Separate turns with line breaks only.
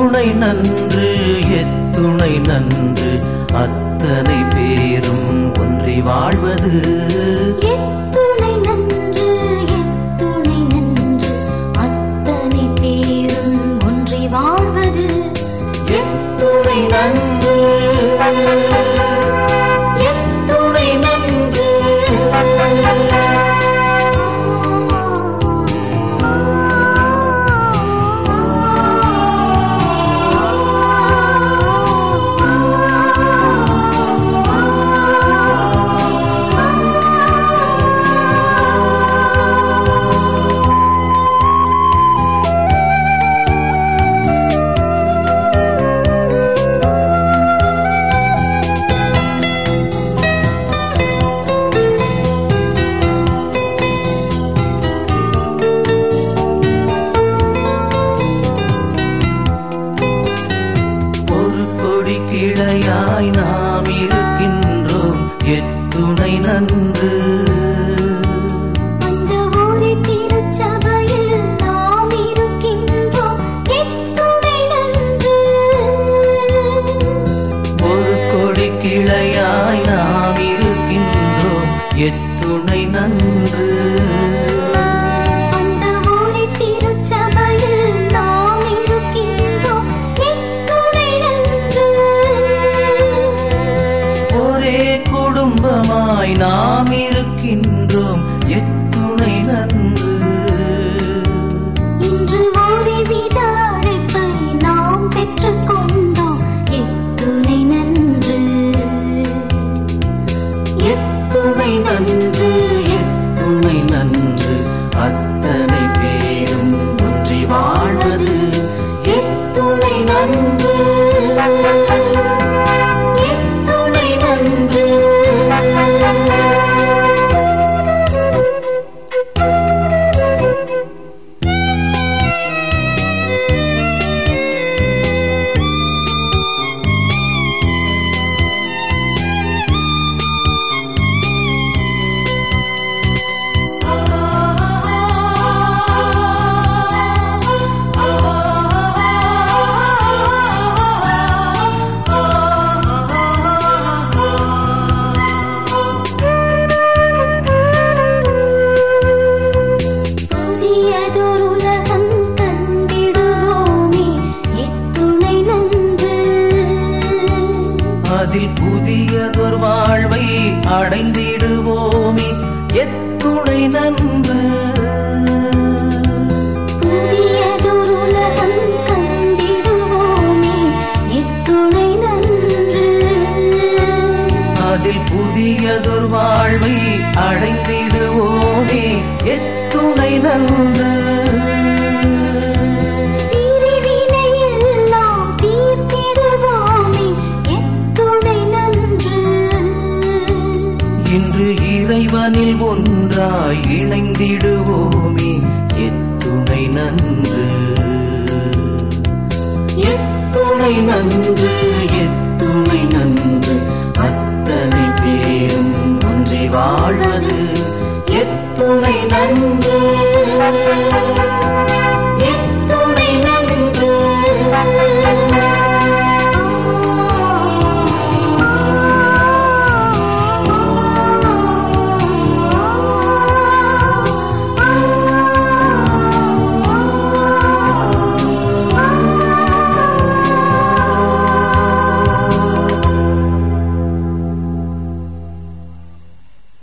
எத்துணை நன்று எத்துணை நன்று அத்தனை பேரும் ஒன்றி வாழ்வது
எத்துணை நன்று எத்துணை நன்று அத்தனை பேரும் ஒன்றி வாழ்வது
எத்துணை நன்று எத்துணை நன்று ஒரு கொடி கிளையாய் நாம் இருக்கின்றோம் எத்துணை நன்று
அந்த ஊரே திருச்சபையில் நாம் இருக்கின்றோம் எத்துணை நன்று
ஒரு கொடி கிளையாய் நாம் இருக்கின்றோம் எத்துணை நன்று
அந்த ஊரே திருச்சபையில் நாம் இருக்கின்றோம் எத்துணை நன்று
ஒரே குடும்பமாய் நாம் இருக்கின்றோம் எத்துணை நன்று
இன்று ஒரே வித அழைப்பை நாம் பெற்றுக்கொண்டோம் எத்துணை நன்று
எத்துணை நன்று எத்துணை நன்று அத்தனை பேரும் ஒன்றி வாழ்வது எத்துணை நன்று எத்துணை நன்று
புதியதொரு உலகம் கண்டிடுவோமே எத்துணை நன்று
அதில் புதியதொரு வாழ்வை அடைந்திடுவோமே எத்துணை நன்று
புதியதொரு உலகம் கண்டிடுவோமே எத்துணை நன்று
அதில் புதியதொரு வாழ்வை அடைந்திடுவோமே எத்துணை நன்று
பிரிவினை எல்லாம் தீர்த்திடுவோமே எத்துணை நன்று
இன்று இறைவனில் ஒன்றாய் இணைந்திடுவோமே எத்துணை நன்று எத்துணை நன்று எத்துணை நன்று அத்தனை பேரும் ஒன்றி வாழ்வது எத்துணை நன்று